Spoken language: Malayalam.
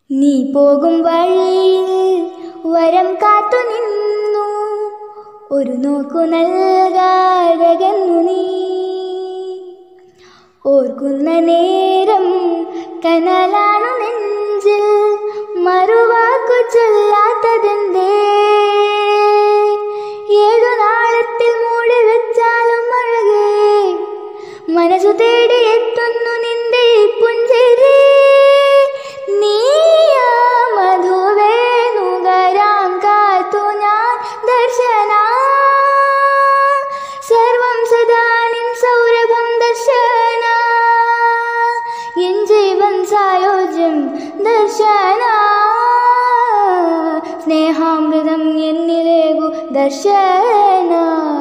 നീ പോകും വഴിയിൽ വരം കാത്തു നിന്നു ഒരു നോക്കു നൽകാതകന്നു നീ ഓർക്കുന്ന നേരം കനലാണു നെഞ്ചിൽ മറുവാക്കു ചൊല്ലാത്തതെന്തേ ഏതു നാളത്തിൽ മൂടി വെച്ചാലും അഴകേ മനസ്സു തേടി എത്തുന്നു നിന്റെ ഈ പുഞ്ചിരി നീയാ മധുവേ നുകരാൻ കാത്തു ഞാൻ ദർശന സർവം സദാ നിൻ സൗരഭം ദർശന എൻ ജീവൻ സായോജ്യം ദർശന സ്നേഹാമൃതം എന്നിലേകു ദർശന